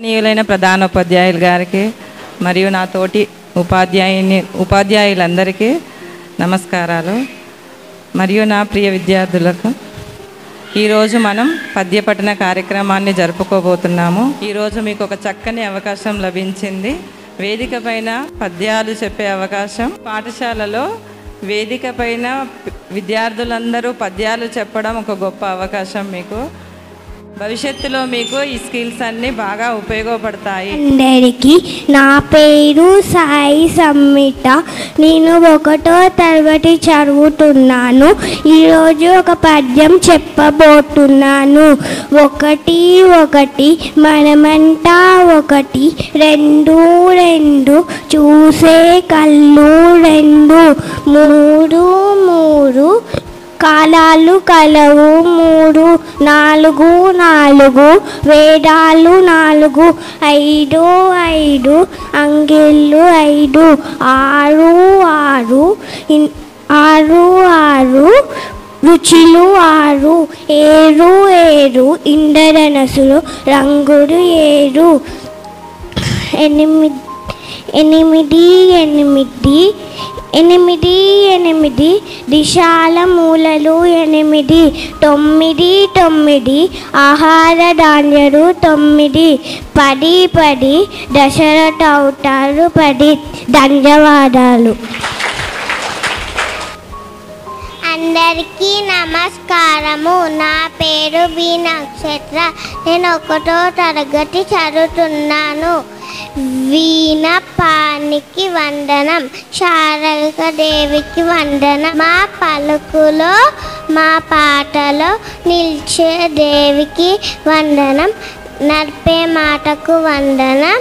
నీయులైన ప్రధానోపాధ్యాయులు గారికి మరియు నా తోటి ఉపాధ్యాయుని ఉపాధ్యాయులందరికీ నమస్కారాలు మరియు నా ప్రియ విద్యార్థులకు ఈరోజు మనం పద్యపఠన కార్యక్రమాన్ని జరుపుకోబోతున్నాము ఈరోజు మీకు ఒక చక్కని అవకాశం లభించింది వేదిక పైన పద్యాలు చెప్పే అవకాశం పాఠశాలలో వేదిక పైన విద్యార్థులందరూ పద్యాలు చెప్పడం ఒక గొప్ప అవకాశం మీకు భవిష్యత్తులో మీకు ఈ స్కిల్స్ అన్నీ బాగా ఉపయోగపడతాయి అందరికీ నా పేరు సాయి సమ్మిత నేను ఒకటో తరగతి చదువుతున్నాను ఈరోజు ఒక పద్యం చెప్పబోతున్నాను ఒకటి ఒకటి మనమంతా ఒకటి రెండు రెండు చూసే కళ్ళు రెండు మూడు మూడు కాలాలు కలవు మూడు నాలుగు నాలుగు వేదాలు నాలుగు ఐదు ఐదు అంగిళ్ళు ఐదు ఆరు ఆరు ఇన్- ఆరు ఆరు రుచులు ఆరు ఏడు ఏడు ఇంద్రధనసులు రంగులు ఏడు ఎనిమిది ఎనిమిది ఎనిమిది ఎనిమిది ఎనిమిది దిశాల మూలలు ఎనిమిది తొమ్మిది తొమ్మిది ఆహార ధాన్యాలు తొమ్మిది పది పది దశరథ అవుతారు పది ధన్యవాదాలు అందరికీ నమస్కారము నా పేరు బి నక్షత్ర నేను ఒకటో తరగతి చదువుతున్నాను వీణ పానికి వందనం శారద దేవికి వందనం మా పలుకులో మా పాటలో నిలిచే దేవికి వందనం నడిపే మాటకు వందనం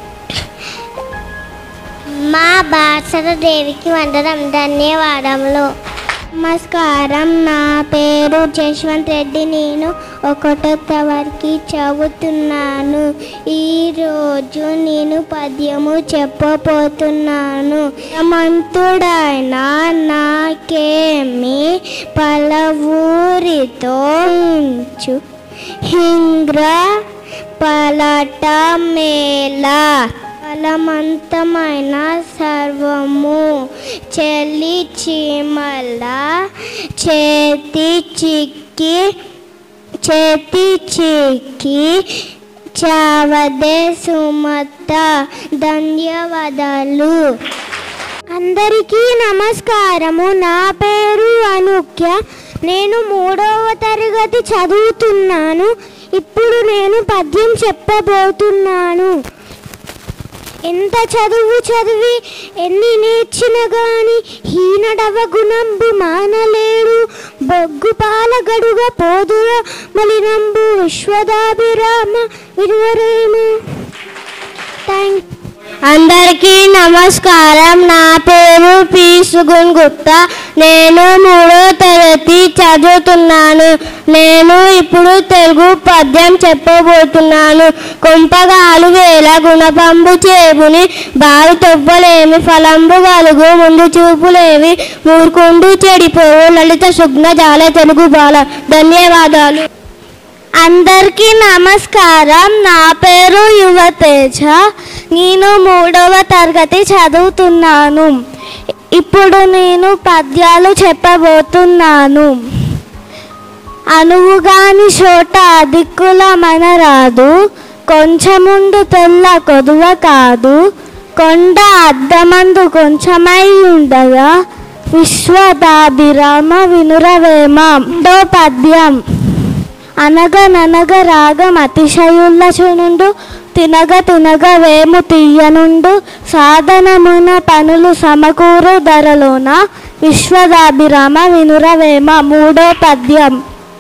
మా బాసర దేవికి వందనం ధన్యవాదములు నమస్కారం నా పేరు జశ్వంత్ రెడ్డి నేను ఒకటో తవరికి చదువుతున్నాను ఈరోజు నేను పద్యము చెప్పబోతున్నాను మంతుడైన నాకేమి పలవూరితో ఉంచు హింగ్ర పలట మేళ బలవంతమైన సర్వము చెల్లి చీమల చేతి చిక్కి చేతి చిక్కి చావదే సుమత ధన్యవాదాలు అందరికీ నమస్కారము నా పేరు అనుక్య నేను మూడవ తరగతి చదువుతున్నాను ఇప్పుడు నేను పద్యం చెప్పబోతున్నాను ఎంత చదువు చదివి ఎన్ని నేర్చిన గాని హీనడవ గుణంబు మానలేడు బొగ్గు పాల గడుగ పోదుర మలినంబు విశ్వదాభిరామ విరువరేము థ్యాంక్ అందరికీ నమస్కారం నా పేరు పి సుగున్ గుప్తా నేను మూడో తరగతి చదువుతున్నాను నేను ఇప్పుడు తెలుగు పద్యం చెప్పబోతున్నాను కొంపగాలు వేల గుణపంబు చేబుని బావి తొవ్వలేమి ఫలంబు గలుగు ముందు చూపులేవి మూర్కుండు చెడిపోవు లలిత శుగ్న జాల తెలుగు బాల ధన్యవాదాలు అందరికీ నమస్కారం నా పేరు యువతేజ నేను మూడవ తరగతి చదువుతున్నాను ఇప్పుడు నేను పద్యాలు చెప్పబోతున్నాను అనువుగాని చోట దిక్కుల మనరాదు కొంచెముండు తెల్ల కొదువ కాదు కొండ అద్దమందు కొంచెమై ఉండగా విశ్వదాభిరామ వినురవేమ రెండో పద్యం అనగననగ రాగం అతిశయుల్ల చునుండు తినగ తినగ వేము తీయనుండు సాధనమున పనులు సమకూరు ధరలోన విశ్వదాభిరామ వినురవేమ మూడో పద్యం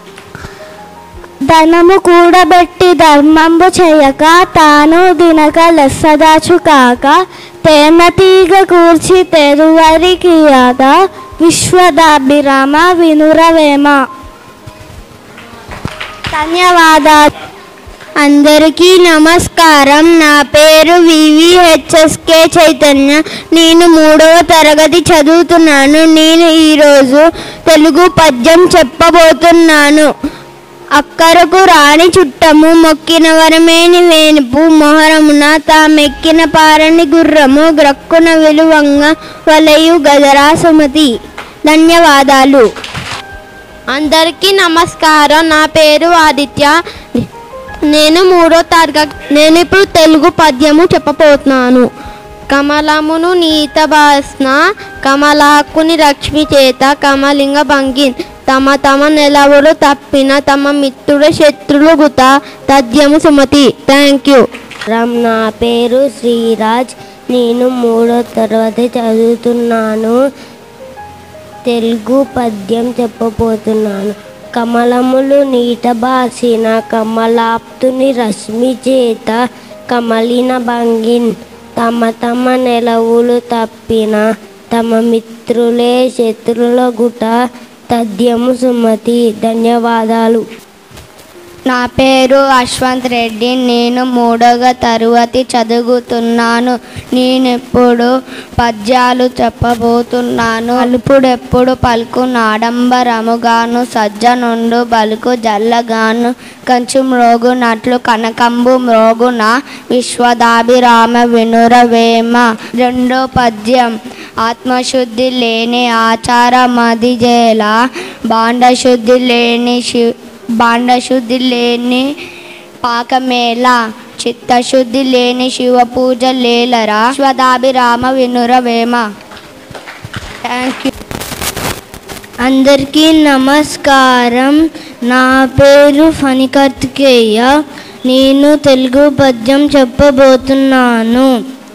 ధనము కూడబెట్టి ధర్మంబు చేయక తాను దినక లెస్సదాచు కాక తేమతీగ కూర్చి తెరువరికి యాద విశ్వదాభిరామ వినురవేమ ధన్యవాదాలు అందరికీ నమస్కారం నా పేరు వివిహెచ్ఎస్కే చైతన్య నేను మూడవ తరగతి చదువుతున్నాను నేను ఈరోజు తెలుగు పద్యం చెప్పబోతున్నాను అక్కరకు రాణి చుట్టము మొక్కిన వరమేని వేణుపు మొహరమున తామెక్కిన పారని గుర్రము గ్రక్కున విలువంగ వలయు గదరా సుమతి ధన్యవాదాలు అందరికీ నమస్కారం నా పేరు ఆదిత్య నేను మూడో తరగతి నేను ఇప్పుడు తెలుగు పద్యము చెప్పబోతున్నాను కమలమును నీత బాస్న కమలాకుని లక్ష్మి చేత కమలింగ భంగిన్ తమ తమ నెలవులు తప్పిన తమ మిత్రుల శత్రులు గుత తద్యము సుమతి థ్యాంక్ యూ రామ్ నా పేరు శ్రీరాజ్ నేను మూడో తరగతి చదువుతున్నాను తెలుగు పద్యం చెప్పబోతున్నాను కమలములు నీట బాసిన కమలాప్తుని రశ్మి చేత కమలిన భంగిన్ తమ తమ నెలవులు తప్పిన తమ మిత్రులే శత్రుల గుట తద్యము సుమతి ధన్యవాదాలు నా పేరు అశ్వంత్ రెడ్డి నేను మూడవ తరగతి చదువుతున్నాను నేనెప్పుడు పద్యాలు చెప్పబోతున్నాను అలుపుడెప్పుడు పలుకు నాడంబరముగాను సజ్జనుండు బలుకు జల్లగాను కంచు మ్రోగునట్లు కనకంబు మ్రోగున విశ్వదాభిరామ వినురవేమ రెండో పద్యం ఆత్మశుద్ధి లేని ఆచారమది జేల బాండశుద్ధి లేని శి బాండశుద్ధి లేని పాకమేళ చిత్తశుద్ధి లేని శివ పూజ లేలరా స్వదాభిరామ వినురవేమ థ్యాంక్ యూ అందరికీ నమస్కారం నా పేరు ఫణికర్తికేయ నేను తెలుగు పద్యం చెప్పబోతున్నాను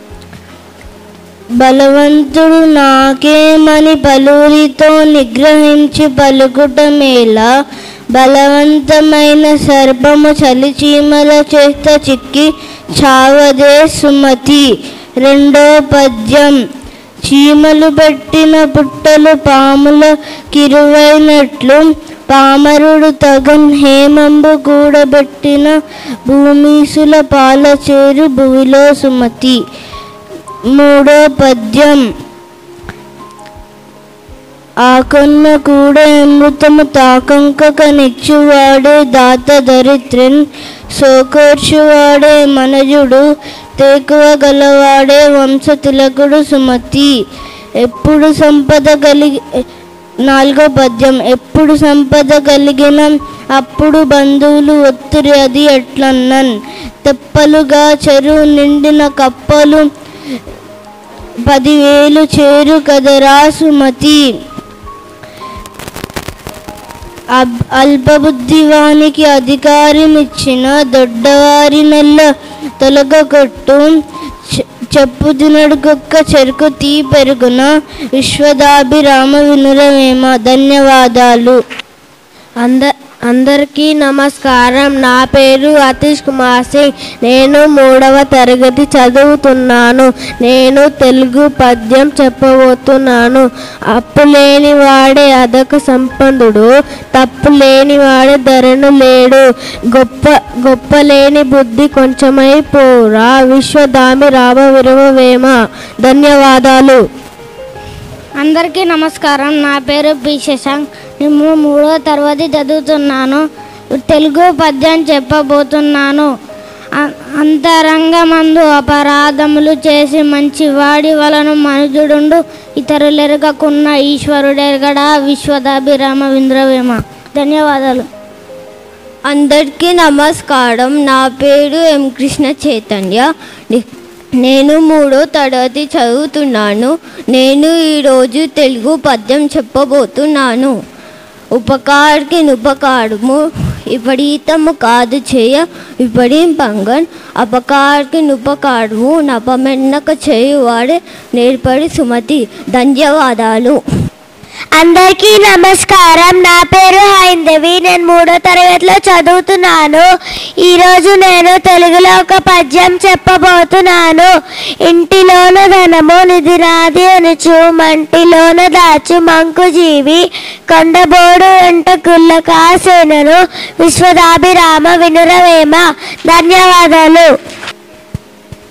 బలవంతుడు నాకేమని పలువురితో నిగ్రహించి పలుకుట మేళ బలవంతమైన సర్పము చలిచీమల చేత చిక్కి చావదే సుమతి రెండో పద్యం చీమలు పెట్టిన పుట్టలు పాముల కిరువైనట్లు పామరుడు తగన్ హేమంబు కూడబెట్టిన భూమీసుల పాల చేరు భువిలో సుమతి మూడో పద్యం ఆకొన్న కూడా అమృతము తాకంక నిచ్చువాడే దాత దరిద్రన్ సోకోర్చువాడే మనజుడు తేకువ గలవాడే వంశ తిలకుడు సుమతి ఎప్పుడు సంపద కలిగి నాలుగో పద్యం ఎప్పుడు సంపద కలిగిన అప్పుడు బంధువులు ఒత్తిడి అది ఎట్లన్నన్ తెప్పలుగా చెరువు నిండిన కప్పలు పదివేలు చేరు కదరా సుమతి అబ్- అల్పబుద్ధివానికి అధికారమిచ్చిన దొడ్డవారి నెల్ల తొలగొట్టు చె- చెప్పు తినడుకొక్క చెరుకు తీ పెరుగున విశ్వదాభిరామ వినురవేమ ధన్యవాదాలు అంద అందరికీ నమస్కారం నా పేరు అతీష్ కుమార్ సింగ్ నేను మూడవ తరగతి చదువుతున్నాను నేను తెలుగు పద్యం చెప్పబోతున్నాను అప్పు లేని వాడే అదక సంపన్నుడు తప్పు లేని వాడే ధరను లేడు గొప్ప గొప్ప లేని బుద్ధి కొంచెమై పోరా విశ్వదామి రామ విరవవేమ ధన్యవాదాలు అందరికీ నమస్కారం నా పేరు పి శశాంక్ నేను మూడో తరగతి చదువుతున్నాను తెలుగు పద్యం చెప్పబోతున్నాను అ- అంతరంగమందు అపరాధములు చేసి మంచివాడి వలన మనుజుడుండు ఇతరులెరగకున్న ఈశ్వరుడెరగడా విశ్వదాభిరామ వింద్రవేమ ధన్యవాదాలు అందరికీ నమస్కారం నా పేరు ఎం కృష్ణ చైతన్య నే- నేను మూడో తరగతి చదువుతున్నాను నేను ఈరోజు తెలుగు పద్యం చెప్పబోతున్నాను ఉపకారికి ఉపకారము విపరీతము కాదు చేయ విపరీం పంగన్ అపకారికి ఉపకారము నపమెన్నక చేయువాడే నేర్పడి సుమతి ధన్యవాదాలు అందరికీ నమస్కారం నా పేరు హైందవి నేను మూడో తరగతిలో చదువుతున్నాను ఈరోజు నేను తెలుగులో ఒక పద్యం చెప్పబోతున్నాను ఇంటిలోన ధనము నిధిరాది అనుచు మంటిలోన దాచు మంకు జీవి కొండబోడు వెంట కుల్ల కాసేనను విశ్వదాభిరామ వినురవేమ ధన్యవాదాలు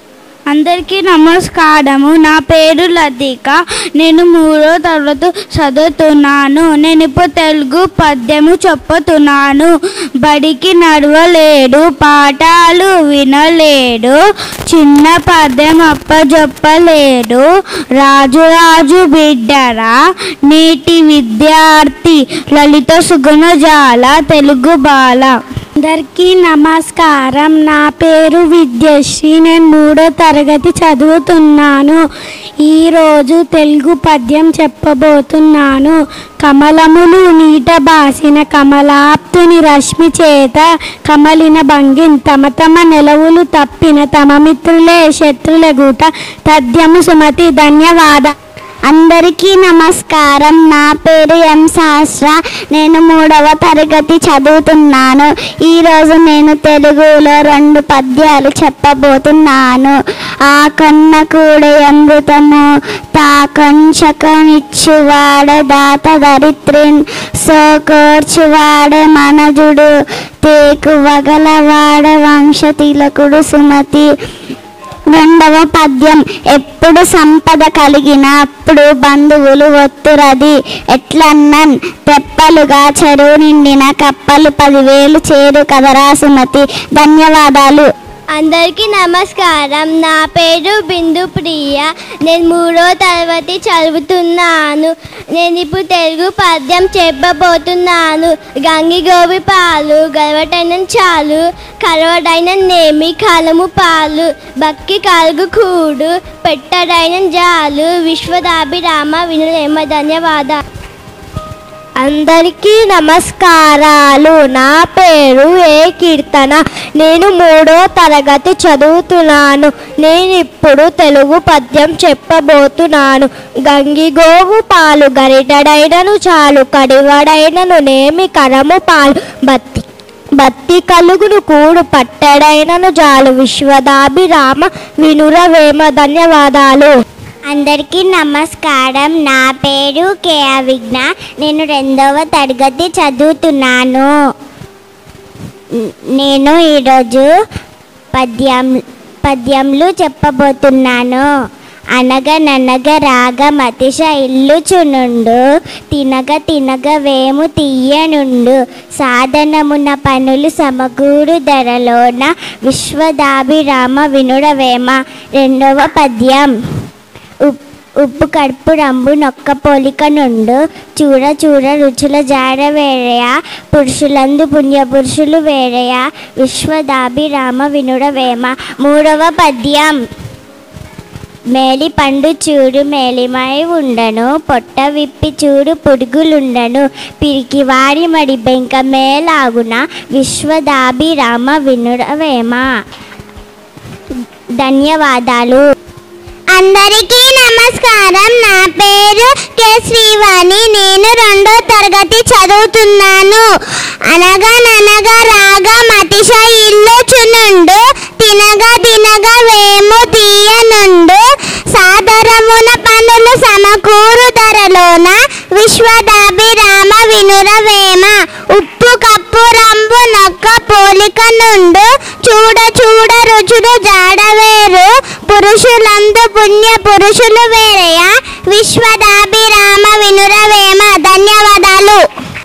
అందరికీ నమస్కారము నా పేరు లతిక నేను మూడో తరగతి చదువుతున్నాను నేను ఇప్పుడు తెలుగు పద్యము చెప్పుతున్నాను బడికి నడవలేడు పాఠాలు వినలేడు చిన్న పద్యం అప్పజెప్పలేడు రాజు రాజు బిడ్డరా నీటి విద్యార్థి లలిత సుగుణజాల తెలుగు బాల అందరికీ నమస్కారం నా పేరు విద్యశ్రీ నేను మూడో తరగతి చదువుతున్నాను ఈరోజు తెలుగు పద్యం చెప్పబోతున్నాను కమలములు నీట బాసిన కమలాప్తుని రశ్మి చేత కమలిన భంగిన్ తమ తమ నెలవులు తప్పిన తమ మిత్రులే శత్రుల గూట తద్యము సుమతి ధన్యవాద అందరికీ నమస్కారం నా పేరు ఎం సహస్ర నేను మూడవ తరగతి చదువుతున్నాను ఈరోజు నేను తెలుగులో రెండు పద్యాలు చెప్పబోతున్నాను ఆ కన్న కూడా అమృతము తా కంచకనిచ్చువాడ దాత దరిత్రిన్ సోకోర్చువాడే మనజుడు తేకు వగలవాడ వంశ తిలకుడు సుమతి రెండవ పద్యం ఎప్పుడు సంపద కలిగిన అప్పుడు బంధువులు ఒత్తురది ఎట్లన్నన్ తెప్పలుగా చెరువు నిండిన కప్పలు పదివేలు చేరు కదరా సుమతి ధన్యవాదాలు అందరికీ నమస్కారం నా పేరు బిందు ప్రియ నేను మూడో తరగతి చదువుతున్నాను నేను ఇప్పుడు తెలుగు పద్యం చెప్పబోతున్నాను గంగి గోవి పాలు గలవటైన చాలు కలవడైన నేమి కాలము పాలు బక్కి కలుగు కూడు పెట్టడైన జాలు విశ్వదాభిరామ వినులేమ ధన్యవాదాలు అందరికీ నమస్కారాలు నా పేరు ఏ కీర్తన నేను మూడో తరగతి చదువుతున్నాను నేను ఇప్పుడు తెలుగు పద్యం చెప్పబోతున్నాను గంగిగోవు పాలు గరిటడైనను చాలు కడివడైనను నేమి కరము పాలు బత్తి బత్తి కలుగును కూడు పట్టడైనను జాలు విశ్వదాభిరామ వినురవేమ ధన్యవాదాలు అందరికీ నమస్కారం నా పేరు కే విఘ్న నేను రెండవ తరగతి చదువుతున్నాను న- నేను ఈరోజు పద్యం పద్యంలు చెప్పబోతున్నాను అనగననగ రాగమతిశ ఇల్లు చునుండు తినగ తినగ వేము తీయనుండు సాధనమున పనులు సమకూరు ధరలోన విశ్వదాభిరామ వినుడవేమ రెండవ పద్యం ఉప్- ఉప్పు కడుపు రంబు నొక్క పోలిక నుండు చూడ చూడ రుచుల జాడ వేరయా పురుషులందు పుణ్య పురుషులు వేరయా విశ్వదాభిరామ వినుడ వేమ మూడవ పద్యం మేలి పండు చూడు మేలిమై ఉండను పొట్ట విప్పి చూడు పురుగులుండను పిరికి వారి మడి బెంక మేలాగున విశ్వదాభిరామ వినుడవేమ ధన్యవాదాలు అందరికీ నమస్కారం నా పేరు కె శ్రీవాణి నేను రెండో తరగతి చదువుతున్నాను అనగననగా రాగ మతిశ ఇల్లు చునుండు తినగా తినగా వేము తీయనుండు సాదరమున పనులు సమకూరు ధరలోన విశ్వదాభిరామ వినురవేమ ఉప్పు కప్పు రంబు నొక్క పోలిక నుండు చూడ చూడ రుచులు జాడవేరు పురుషులందు పుణ్య పురుషులు వేరయా విశ్వదాభిరామ వినురవేమ ధన్యవాదాలు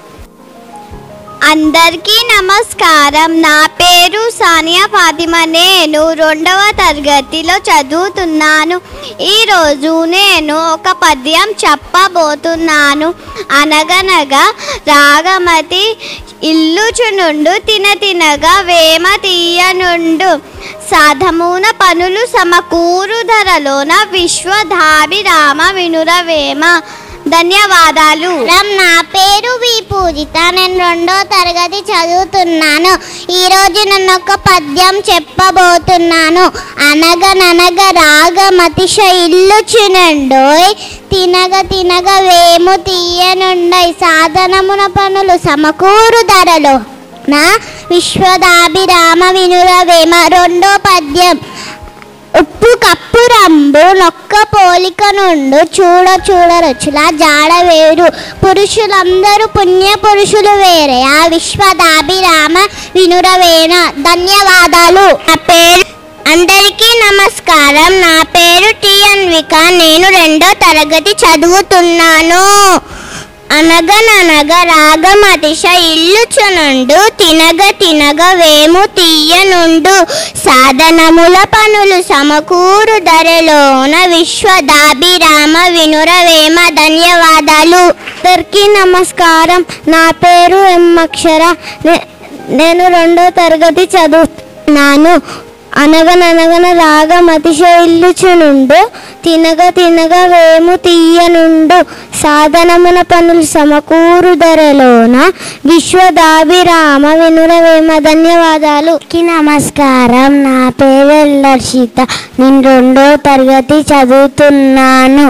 అందరికీ నమస్కారం నా పేరు సానియా ఫాతిమా నేను రెండవ తరగతిలో చదువుతున్నాను ఈరోజు నేను ఒక పద్యం చెప్పబోతున్నాను అనగనగా రాగమతి ఇల్లుచునుండు తిన తినగా వేమ తీయనుండు సాధమున పనులు సమకూరు ధరలోన విశ్వధాభిరామ వినురవేమ ధన్యవాదాలు నా పేరు వి పూజిత నేను రెండో తరగతి చదువుతున్నాను ఈరోజు నన్ను ఒక పద్యం చెప్పబోతున్నాను అనగననగ రాగమతిశ ఇల్లు చునండోయ్ తినగ తినగ వేము తీయనుండై సాధనమున పనులు సమకూరు ధరలో నా విశ్వదాభిరామ వినురవేమ రెండో పద్యం ఉప్పు కప్పు రంబు నొక్క పోలిక నుండు చూడ చూడ రుచుల జాడ వేరు పురుషులందరూ పుణ్య పురుషులు వేరే ఆ విశ్వదాభిరామ వినురవేణ ధన్యవాదాలు నా పేరు అందరికీ నమస్కారం నా పేరు టి అన్విక నేను రెండో తరగతి చదువుతున్నాను అనగననగ రాగమతిశ ఇల్లుచునుండు తినగ తినగ వేము తీయనుండు సాధనముల పనులు సమకూరు ధరలోన విశ్వదాభిరామ వినురవేమ ధన్యవాదాలు అందరికీ నమస్కారం నా పేరు ఎం అక్షర నే- నేను రెండో తరగతి చదువుతున్నాను అనగననగన రాగమతిశ ఇల్లుచునుండు తినగ తినగ వేము తీయనుండు సాధనమున పనులు సమకూరు ధరలోన విశ్వదాభిరామ వినురవేమ ధన్యవాదాలు నమస్కారం నా పేరు దర్శిత నేను రెండో తరగతి చదువుతున్నాను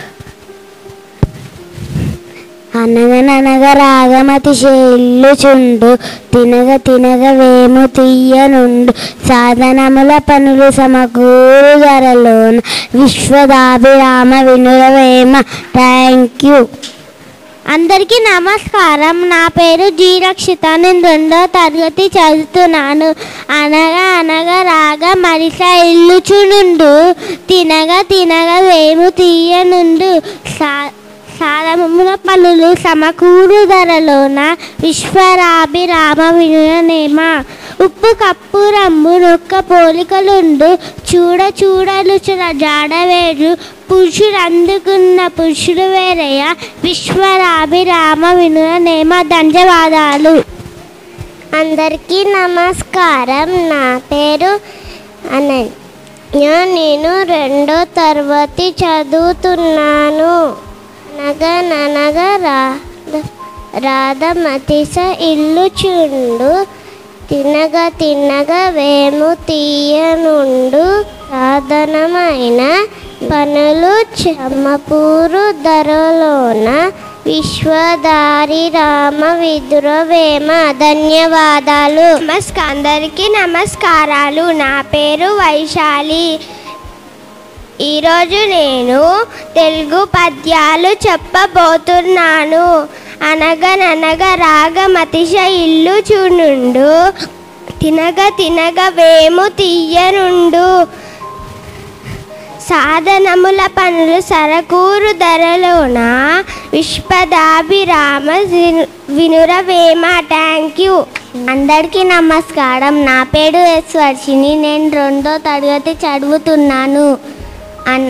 అనగననగ రాగమతి చుండు తినగ తినగ వేము తీయనుండు సాధనముల పనులు సమకూరు ధరలోన విశ్వదాభిరామ వినురవేమ థ్యాంక్ యూ అందరికీ నమస్కారం నా పేరు జీ రక్షిత నేను రెండో తరగతి చదువుతున్నాను అనగా అనగా రాగ మరిస ఇల్లుచునుండు తినగ తినగ వేము తీయనుండు సా సారముల పనులు సమకూరు ధరలోన విశ్వరాభిరామ వినునేమ ఉప్పు కప్పు రంబు నొక్క పోలికలుండు చూడ చూడలుచున జాడవేరు పురుషుడు అందుకున్న పురుషుడు వేరయ్య విశ్వరాభిరామ వినునేమ ధన్యవాదాలు అందరికీ నమస్కారం నా పేరు అనన్య నేను రెండో తరగతి చదువుతున్నాను నగ ననగ రాధ రాధమతిస ఇల్లు చుండు తినగ తినగ వేము తీయనుండు సాధనమైన పనులు చమ్మపూరు ధరలోన విశ్వదారి రామ విదుర వేమ ధన్యవాదాలు నమస్కారం అందరికీ నమస్కారాలు నా పేరు వైశాలి ఈరోజు నేను తెలుగు పద్యాలు చెప్పబోతున్నాను అనగననగ రాగమతిశ ఇల్లు చూనుండు తినగ తినగ వేము తీయనుండు సాధనముల పనులు సరకూరు ధరలోన విశ్వదాభిరామ విను- వినురవేమ థ్యాంక్ యూ అందరికీ నమస్కారం నా పేరు ఎస్ వర్షిని నేను రెండో తరగతి చదువుతున్నాను అన్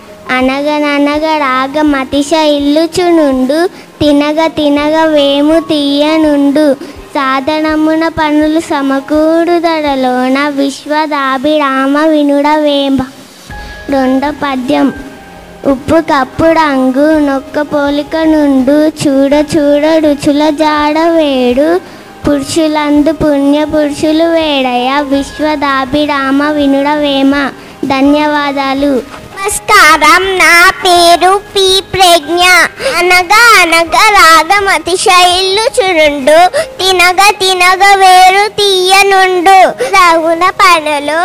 అనగననగ రాగ మతిశ ఇల్లుచునుండు తినగ తినగ వేము తీయనుండు సాధనమున పనులు సమకూరు ధరలోన విశ్వదాభిరామ వినుడ వేమ రెండో పద్యం ఉప్పు కప్పు రంగు నొక్క పోలిక నుండు చూడ చూడ రుచుల జాడ వేడు పురుషులందు పుణ్య పురుషులు వేడయ విశ్వదాభిరామ వినుడ వేమ ధన్యవాదాలు నమస్కారం నా పేరు పి ప్రజ్ఞ అనగా అనగా రాగమతి శైలు చురుండు తినగ తినగ వేరు తీయనుండు రఘున పనులు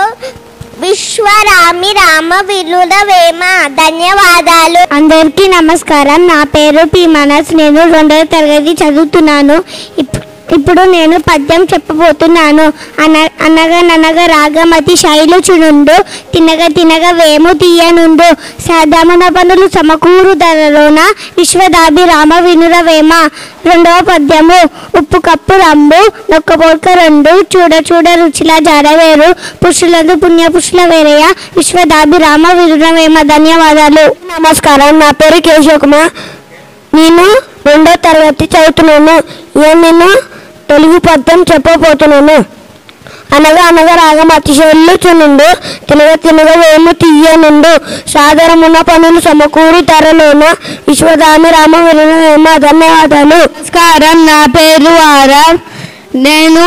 విశ్వరామి రామ విలుద వేమ ధన్యవాదాలు అందరికీ నమస్కారం నా పేరు పి మనస్ నేను రెండవ తరగతి చదువుతున్నాను ఇప్- ఇప్పుడు నేను పద్యం చెప్పబోతున్నాను అన అనగననగ రాగమతి శైలు చునుండు తినగ తినగ వేము తీయనుండు సాధమన పనులు సమకూరు ధరలోన విశ్వదాభి రామ వినుర వేమ రెండవ పద్యము ఉప్పు కప్పు రంబు నొక్క పోల్క రెండు చూడ చూడ రుచిల జాడవేరు పురుషులందు పుణ్య పురుషుల వేరయ్య విశ్వదాభి రామ వినుర వేమ ధన్యవాదాలు నమస్కారం నా పేరు కేశవ్ కుమార్ నేను రెండో తరగతి చదువుతున్నాను ఇక నేను తెలుగు పద్యం చెప్పబోతున్నాను అనగా అనగా రాగం అతిశయల్లు చునుండు తినగ తినగ వేము తీయనుండు సాధారమున్న పనులు సమకూరు ధరలోన విశ్వదామి రామ విరణ ధన్యవాదాలు నమస్కారం నా పేరు ఆరాం నేను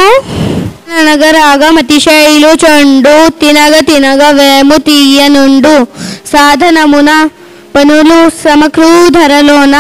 అనగ రాగం అతిశైలు చండు తినగ తినగ వేము తీయనుండు సాధనమున పనులు సమకృధరలోన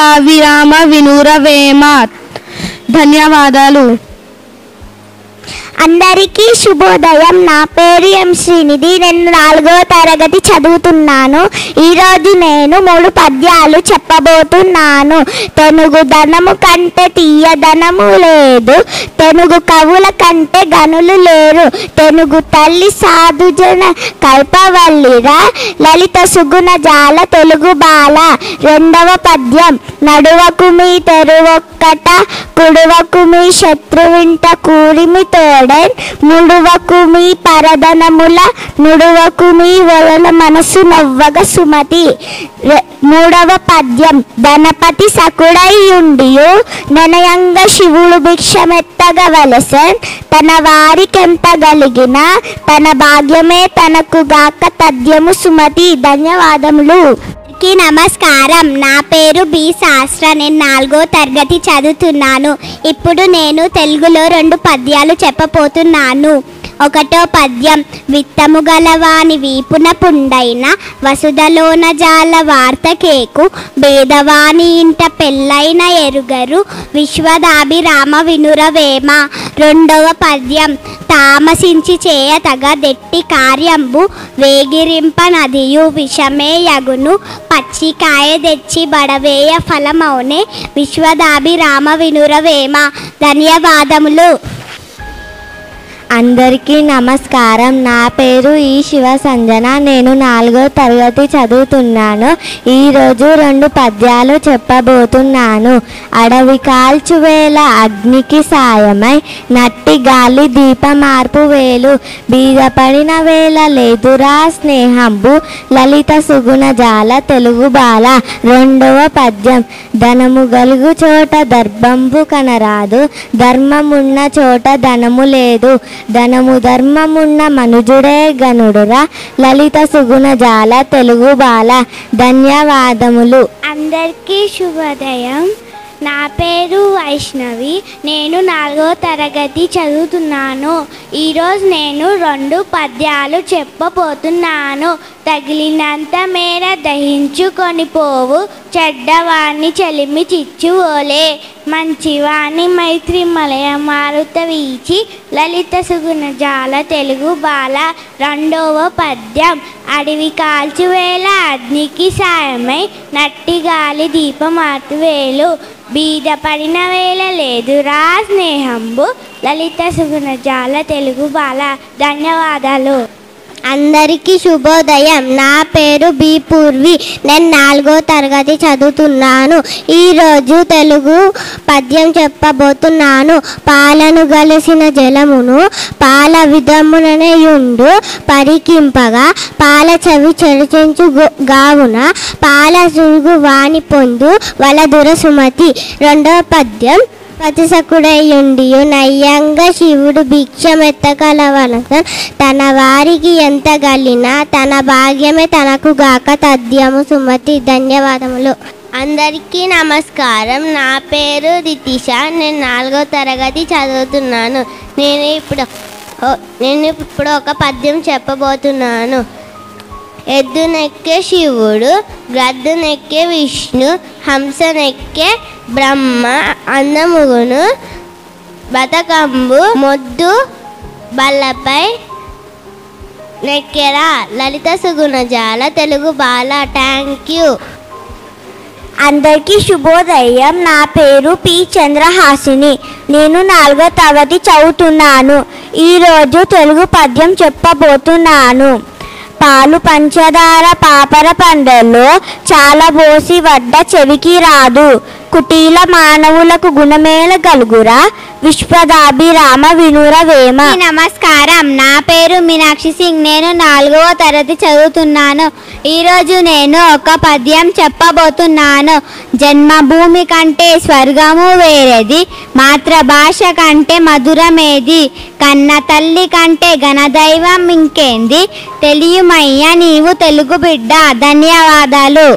విశ్వదావిరామ వినుర వేమ ధన్యవాదాలు అందరికీ శుభోదయం నా పేరు ఎం శ్రీనిధి నేను నాలుగవ తరగతి చదువుతున్నాను ఈరోజు నేను మూడు పద్యాలు చెప్పబోతున్నాను తెనుగు ధనము కంటే తీయదనము లేదు తెనుగు కవుల కంటే గనులు లేరు తెనుగు తల్లి సాధుజన కల్పవల్లిరా లలిత సుగుణ జాల తెలుగు బాల రెండవ పద్యం నడువకు మీ తెరువొక్కట కుడువకు మీ శత్రువింట కూరిమి తోడెన్ ముడువకు మీ పరదనముల నుడువకు మీ వలన మనసు నవ్వగ సుమతి రె- మూడవ పద్యం ధనపతి సకుడైయుండియు ననయంగ శివుడు భిక్షమెత్తగ వలసన్ తన వారికెంపగలిగిన తన భాగ్యమే తనకు గాక తద్యము సుమతి ధన్యవాదములు అందరికీ నమస్కారం నా పేరు బి శాస్త్ర నేను నాలుగో తరగతి చదువుతున్నాను ఇప్పుడు నేను తెలుగులో రెండు పద్యాలు చెప్పబోతున్నాను ఒకటో పద్యం విత్తము గలవాని వీపున పుండైన వసుధలోన జాల వార్త కేకు భేదవాని ఇంట పెళ్ళైన ఎరుగరు విశ్వదాభిరామ వినురవేమ రెండవ పద్యం తామసించి చేయ తగ దెట్టి కార్యంబు వేగిరింప నదియు విషమే యగును పచ్చికాయ తెచ్చి బడవేయ ఫలమౌనే విశ్వదాభిరామ వినురవేమ ధన్యవాదములు అందరికీ నమస్కారం నా పేరు ఈ శివ సంజన నేను నాలుగో తరగతి చదువుతున్నాను ఈరోజు రెండు పద్యాలు చెప్పబోతున్నాను అడవి కాల్చువేల అగ్నికి సాయమై నట్టి గాలి దీపమార్పు వేలు బీదపడిన వేళ లేదురా స్నేహంబు లలిత సుగుణ జాల తెలుగు బాల రెండవ పద్యం ధనము గలుగు చోట దర్భంబు కనరాదు ధర్మమున్న చోట ధనము లేదు ధనము ధర్మమున్న మనుజుడే గనుడురా లలిత సుగుణ జాల తెలుగు బాల ధన్యవాదములు అందరికీ శుభోదయం నా పేరు వైష్ణవి నేను నాలుగో తరగతి చదువుతున్నాను ఈరోజు నేను రెండు పద్యాలు చెప్పబోతున్నాను తగిలినంత మేర దహించుకొని పోవు చెడ్డవాణ్ణి చలిమి చిచ్చువోలే మంచివాణి మైత్రి మలయ మారుత వీచి లలిత సుగుణ జాల తెలుగు బాల రెండవ పద్యం అడవి కాల్చివేళ అగ్నికి సాయమై నట్టి గాలి దీపమార్తు వేలు బీద పడిన వేళ లేదురా స్నేహంబు లలిత సుగుణ జాల తెలుగు బాల ధన్యవాదాలు అందరికీ శుభోదయం నా పేరు బి పూర్వి నేను నాలుగో తరగతి చదువుతున్నాను ఈరోజు తెలుగు పద్యం చెప్పబోతున్నాను పాలను గలిసిన జలమును పాల విధముననే యుండు పరికింపగా పాల చవి చెరచెంచు గో- గావున పాల సురుగు వాణి పొందు వలదుర సుమతి రెండవ పద్యం పతిసకుడయ్యుండియు నయ్యంగా శివుడు భిక్షమెత్తగలవనస తన వారికి ఎంత గలినా తన భాగ్యమే తనకు గాక తద్యము సుమతి ధన్యవాదములు అందరికీ నమస్కారం నా పేరు రితిష నేను నాలుగో తరగతి చదువుతున్నాను నేను ఇప్పుడు ఓ- నేను ఇప్పుడు ఒక పద్యం చెప్పబోతున్నాను ఎద్దునెక్కే శివుడు గ్రద్దునెక్కే విష్ణు హంసనెక్కే బ్రహ్మ అందముగును బతకంబు మొద్దు బల్లపై నెక్కెరా లలిత సుగుణజాల తెలుగు బాల థ్యాంక్ యూ అందరికీ శుభోదయం నా పేరు పి చంద్రహాసిని నేను నాలుగో తరగతి చదువుతున్నాను ఈరోజు తెలుగు పద్యం చెప్పబోతున్నాను పాలు పంచదార పాపర పండల్లో చాలా బోసి వడ్డ చెవికి రాదు కుటీల మానవులకు గుణమేల గలుగురా విశ్వదాభిరామ వినుర వేమ నమస్కారం నా పేరు మీనాక్షి సింగ్ నేను నాలుగవ తరగతి చదువుతున్నాను ఈరోజు నేను ఒక పద్యం చెప్పబోతున్నాను జన్మభూమి కంటే స్వర్గము వేరేది మాతృభాష కంటే మధురమేది కన్న తల్లి కంటే ఘనదైవం ఇంకేంది తెలియమయ్యా నీవు తెలుగు బిడ్డ ధన్యవాదాలు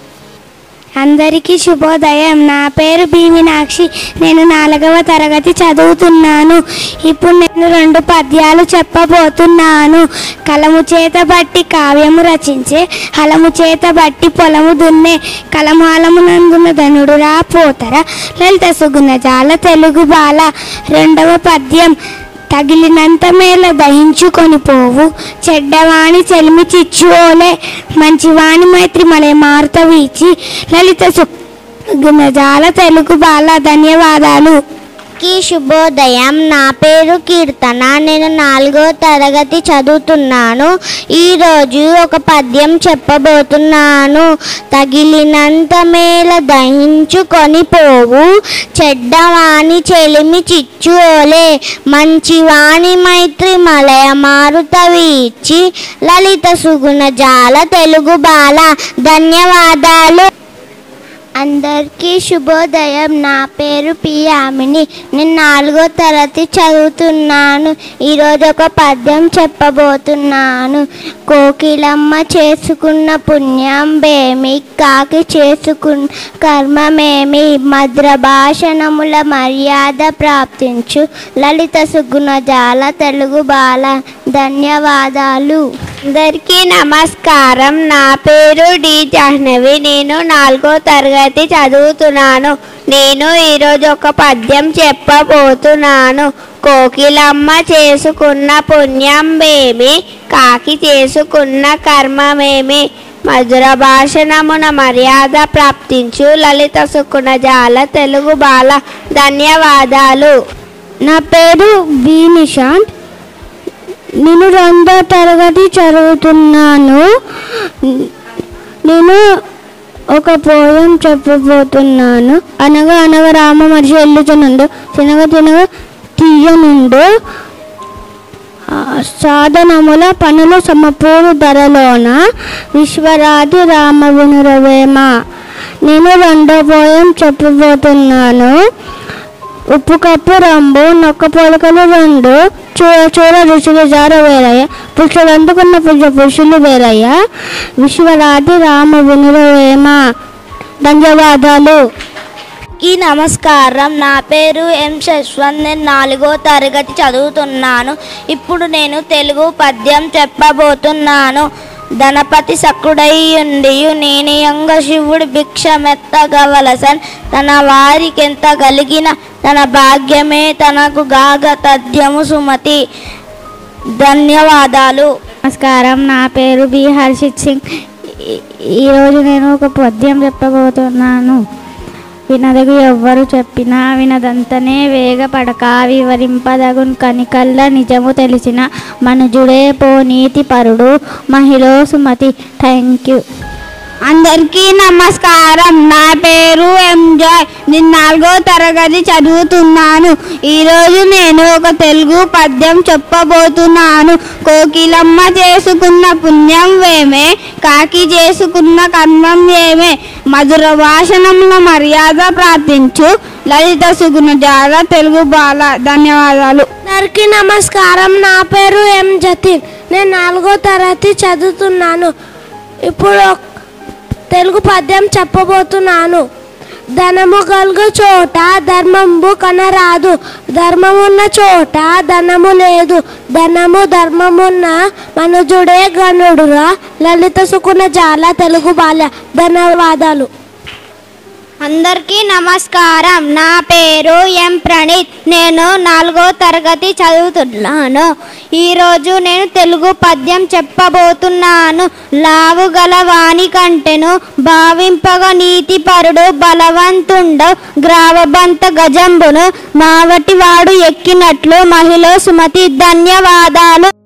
అందరికీ శుభోదయం నా పేరు బి మీనాక్షి నేను నాలుగవ తరగతి చదువుతున్నాను ఇప్పుడు నేను రెండు పద్యాలు చెప్పబోతున్నాను కలము చేత బట్టి కావ్యము రచించే హలము చేత బట్టి పొలము దున్నే కలము హలము నందున ధనుడు రా పోతర లలిత సుగుణ జాల తెలుగు బాల రెండవ పద్యం తగిలినంత మేల దహించుకొని పోవు చెడ్డవాణి చెలిమి చిచ్చుకోలే మంచివాణి మైత్రి మలే మారుత వీచి లలిత సు గుణజాల తెలుగు బాల ధన్యవాదాలు కి శుభోదయం నా పేరు కీర్తన నేను నాలుగో తరగతి చదువుతున్నాను ఈరోజు ఒక పద్యం చెప్పబోతున్నాను తగిలినంత మేల దహించుకొని పోవు చెడ్డవాణి చెలిమి చిచ్చులే మంచివాణి మైత్రి మలయ మారుత వీచి లలిత సుగుణ జాల తెలుగు బాల ధన్యవాదాలు అందరికీ శుభోదయం నా పేరు పియామిని నేను నాలుగో తరగతి చదువుతున్నాను ఈరోజు ఒక పద్యం చెప్పబోతున్నాను కోకిలమ్మ చేసుకున్న పుణ్యం బేమి కాకి చేసుకున్న కర్మమేమి మద్ర భాషణముల మర్యాద ప్రాప్తించు లలిత సుగుణజాల తెలుగు బాల ధన్యవాదాలు అందరికీ నమస్కారం నా పేరు డి జాహ్నవి నేను నాలుగో తరగతి చదువుతున్నాను నేను ఈరోజు ఒక పద్యం చెప్పబోతున్నాను కోకిలమ్మ చేసుకున్న పుణ్యం ఏమి కాకి చేసుకున్న కర్మమేమి మధుర భాషణమున మర్యాద ప్రాప్తించు లలిత సుకుణ జాల తెలుగు బాల ధన్యవాదాలు నా పేరు బి నిశాంత్ నేను రెండో తరగతి చదువుతున్నాను నేను ఒక పోయం చెప్పబోతున్నాను అనగా అనగా రామ మనిషి వెళ్ళుతునుండు తినగ తినగ తీయనుండు ఆ, సాధనముల పనులు సమపూరు ధరలోన విశ్వరాధి రామ వినురవేమ నేను రెండో పోయం చెప్పబోతున్నాను ఉప్పు కప్పు రంబు నొక్క పొలకలు రెండు చూడ చూడ రుచులు జార వేరయ్య పురుషులు అందుకున్న పురుష పురుషులు వేరయ్య విశ్వరాధి రామ వినురవేమ ధన్యవాదాలు ఈ నమస్కారం నా పేరు ఎం శశ్వంత్ నేను నాలుగో తరగతి చదువుతున్నాను ఇప్పుడు నేను తెలుగు పద్యం చెప్పబోతున్నాను ధనపతి సకుడయ్యుండియు నేనియంగ శివుడు భిక్షమెత్తగవలసన్ తన వారికెంత కలిగిన తన భాగ్యమే తనకు గాగ తథ్యము సుమతి ధన్యవాదాలు నమస్కారం నా పేరు బి హర్షిత్ సింగ్ ఈ- ఈరోజు నేను ఒక పద్యం చెప్పబోతున్నాను వినదగు ఎవ్వరు చెప్పినా వినదంతనే వేగపడక వివరింపదగున్ కనికల్ల నిజము తెలిసిన మనుజుడే పో నీతి పరుడు మహిళ సుమతి థ్యాంక్ యూ అందరికీ నమస్కారం నా పేరు ఎంజాయ్ నేను నాలుగో తరగతి చదువుతున్నాను ఈరోజు నేను ఒక తెలుగు పద్యం చెప్పబోతున్నాను కోకిలమ్మ చేసుకున్న పుణ్యం వేమే కాకి చేసుకున్న కర్మం ఏమే మధుర భాషణంలో మర్యాద ప్రార్థించు లలిత సుగుణ జాల తెలుగు బాల ధన్యవాదాలు అందరికీ నమస్కారం నా పేరు ఎం జతిన్ నేను నాలుగో తరగతి చదువుతున్నాను ఇప్పుడు ఒక తెలుగు పద్యం చెప్పబోతున్నాను ధనము కలుగు చోట ధర్మంబు కనరాదు ధర్మమున్న చోట ధనము లేదు ధనము ధర్మమున్న మనుజుడే గనుడురా లలిత సుకున జాల తెలుగు బాల ధన్యవాదాలు అందరికీ నమస్కారం నా పేరు ఎం ప్రణీత్ నేను నాలుగో తరగతి చదువుతున్నాను ఈరోజు నేను తెలుగు పద్యం చెప్పబోతున్నాను లావు గల వాని కంటెను భావింపగ నీతిపరుడు బలవంతుండు గ్రావబంత గజంబును మావటి వాడు ఎక్కినట్లు మహిళ సుమతి ధన్యవాదాలు